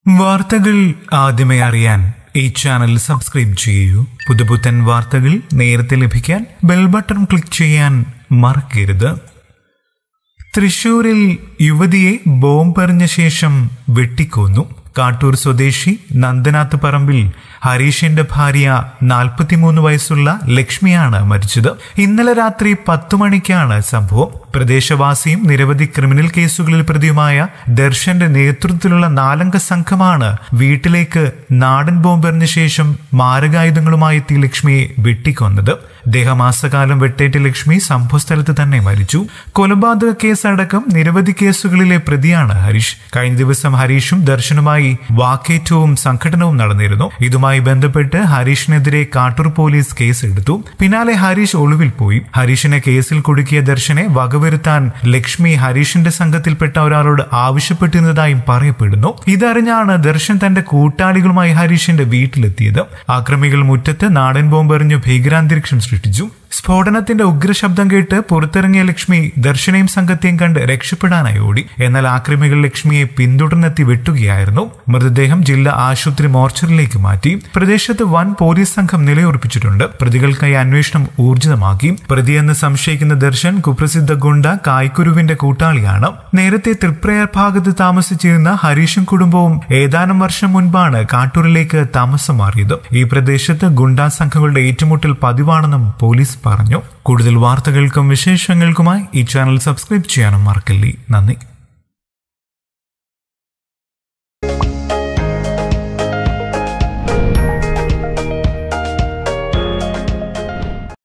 വാർത്തകൾ ആദ്യമേ അറിയാൻ ഈ ചാനൽ സബ്സ്ക്രൈബ് ചെയ്യൂ പുതുപുത്തൻ വാർത്തകൾ നേരത്തെ ലഭിക്കാൻ ബെൽ ബട്ടൺ ക്ലിക്ക് ചെയ്യാൻ മറക്കരുത് തൃശൂരിൽ യുവതിയെ ബോംബെറിഞ്ഞ ശേഷം വെട്ടിക്കൊന്നു കാട്ടൂർ സ്വദേശി നന്ദനാഥ് പറമ്പിൽ ഹരീഷിന്റെ ഭാര്യ നാൽപ്പത്തിമൂന്ന് വയസ്സുള്ള ലക്ഷ്മിയാണ് മരിച്ചത് ഇന്നലെ രാത്രി പത്തു മണിക്കാണ് സംഭവം പ്രദേശവാസിയും നിരവധി ക്രിമിനൽ കേസുകളിൽ പ്രതിയുമായ ദർശന്റെ നേതൃത്വത്തിലുള്ള നാലംഗ സംഘമാണ് വീട്ടിലേക്ക് നാടൻ ബോംബെറിഞ്ഞ ശേഷം മാരകായുധങ്ങളുമായി എത്തിയ ലക്ഷ്മിയെ വെട്ടിക്കൊന്നത് ദേഹമാസകാലം വെട്ടേറ്റ ലക്ഷ്മി സംഭവസ്ഥലത്ത് തന്നെ മരിച്ചു കൊലപാതക കേസടക്കം നിരവധി കേസുകളിലെ പ്രതിയാണ് ഹരീഷ് കഴിഞ്ഞ ദിവസം ഹരീഷും ദർശനുമായി വാക്കേറ്റവും സംഘടനവും നടന്നിരുന്നു ഇതുമായി ബന്ധപ്പെട്ട് ഹരീഷിനെതിരെ കാട്ടൂർ പോലീസ് കേസ് എടുത്തു പിന്നാലെ ഹരീഷ് ഒളിവിൽ പോയി ഹരീഷിനെ കേസിൽ കുടുക്കിയ ദർശനെ വകവരുത്താൻ ലക്ഷ്മി ഹരീഷിന്റെ സംഘത്തിൽപ്പെട്ട ഒരാളോട് ആവശ്യപ്പെട്ടിരുന്നതായും പറയപ്പെടുന്നു ഇതറിഞ്ഞാണ് ദർശൻ തന്റെ കൂട്ടാളികളുമായി ഹരീഷിന്റെ വീട്ടിലെത്തിയത് ആക്രമികൾ മുറ്റത്ത് നാടൻ ബോംബെറിഞ്ഞ് ഭീകരാന്തരീക്ഷം സൃഷ്ടിച്ചു സ്ഫോടനത്തിന്റെ ഉഗ്രശബ്ദം കേട്ട് പുറത്തിറങ്ങിയ ലക്ഷ്മി ദർശനയും സംഘത്തെയും കണ്ട് രക്ഷപ്പെടാനായി ഓടി എന്നാൽ ആക്രമികൾ ലക്ഷ്മിയെ പിന്തുടർന്നെത്തി വെട്ടുകയായിരുന്നു മൃതദേഹം ജില്ലാ ആശുപത്രി മോർച്ചറിലേക്ക് മാറ്റി പ്രദേശത്ത് വൻ പോലീസ് സംഘം നിലയുറപ്പിച്ചിട്ടുണ്ട് പ്രതികൾക്കായി അന്വേഷണം ഊർജിതമാക്കി പ്രതിയെന്ന് സംശയിക്കുന്ന ദർശൻ കുപ്രസിദ്ധ ഗുണ്ട കായ്ക്കുരുവിന്റെ കൂട്ടാളിയാണ് നേരത്തെ തൃപ്രയർ ഭാഗത്ത് താമസിച്ചിരുന്ന ഹരീഷും കുടുംബവും ഏതാനും വർഷം മുൻപാണ് കാട്ടൂരിലേക്ക് താമസം മാറിയത് ഈ പ്രദേശത്ത് ഗുണ്ടാ സംഘങ്ങളുടെ ഏറ്റുമുട്ടൽ പതിവാണെന്നും പോലീസ് പറഞ്ഞു കൂടുതൽ വാർത്തകൾക്കും വിശേഷങ്ങൾക്കുമായി ഈ ചാനൽ സബ്സ്ക്രൈബ് ചെയ്യാനും മറക്കല്ലേ നന്ദി